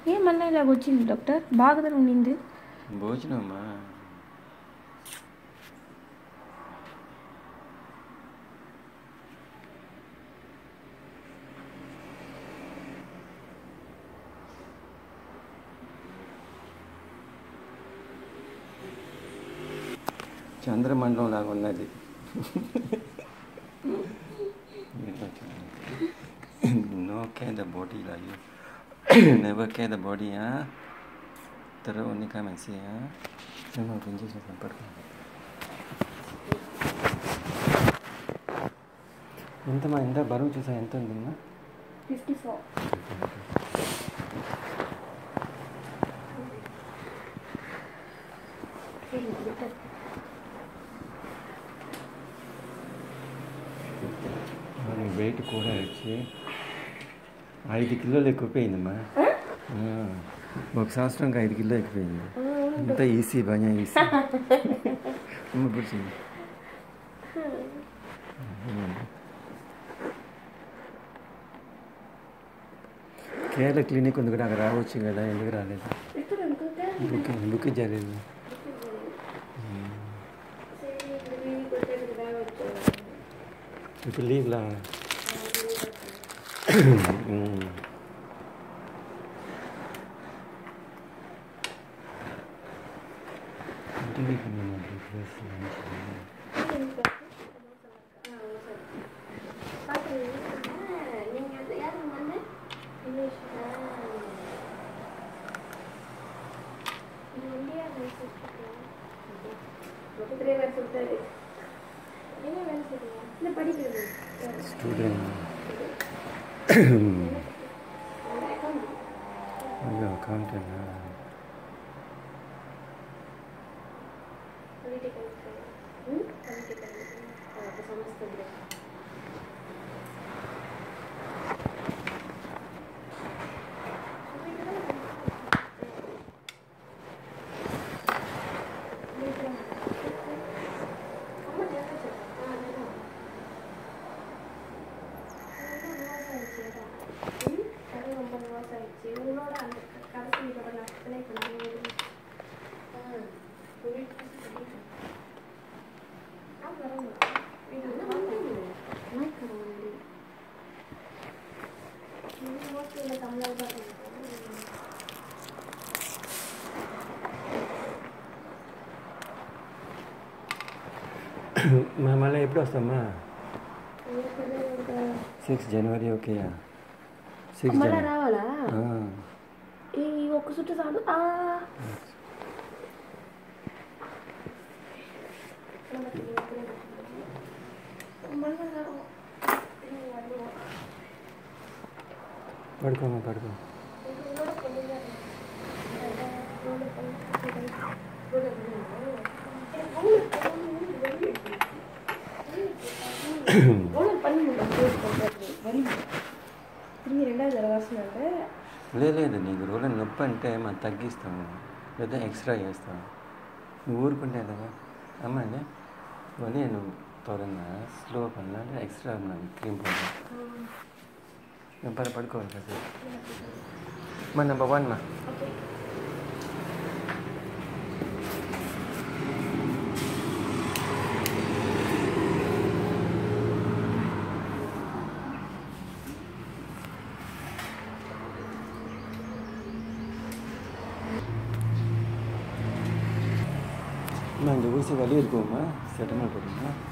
ఏమన్నా ఇలాగ వచ్చింది డాక్టర్ బాగా ఉండింది భోజనమ్మా చంద్రమండలం లాగా ఉన్నది నో కే ద బాడీ లాగా నెవర్ కే ద బాడీ तरह उन्हीं का मैसी है నేను ఓపెన్ చేసి పడుకో ఎంతమ్మా ఎంత బరువు చూసా ఎంత ఉందమ్మా ఫిఫ్టీ ఫోర్ మరి వెయిట్ కూడా వచ్చి ఐదు కిలోలు ఎక్కువైపోయిందమ్మా ఆ, ఒక సంవత్సరంకి ఐదు కిలో ఎక్కువైంది అంత ఈసీ బాగా ఈసీ అమ్మ పిలిచింది కేరళ క్లినిక్ ఉంది కూడా అక్కడ రావచ్చు కదా ఎందుకు రాలేదు ఇప్పుడు అనుకుంటే బుక్ బుక్ చేయలేదు ఇప్పుడు లీవ్లా స్టూడెంట్ అయ్యో అకౌంటెంట్ మా మళ్ళీ ఎప్పుడు వస్తామా సిక్స్ జనవరి ఓకే సిక్స్ మళ్ళా జనవరి రావాలా ఆ. ఈ ఒక్క చుట్టూ చాలు ఆ. మళ్ళా రావు. పడుకోమా పడుకో ఓన్లీ పని ముందు చేసుకుంటారు మరి తిరిగి రెండోది జరగాల్సిందంటే లేదు లేదు నీకు రోజుల నొప్పి అంటే మనం తగ్గిస్తాము లేదా ఎక్స్ట్రా చేస్తాము నువ్వు ఊరుకుంటే కదా అమ్మండి ఇవన్నీ నేను త్వరగా స్లో పని అంటే ఎక్స్ట్రా మనం క్రీమ్ పని నేను పని పడుకోవాలి కదా మా నెంబర్ వన్ మా நான் இந்த ஊசி வலி இருக்குமா செட்டமாக போடுமா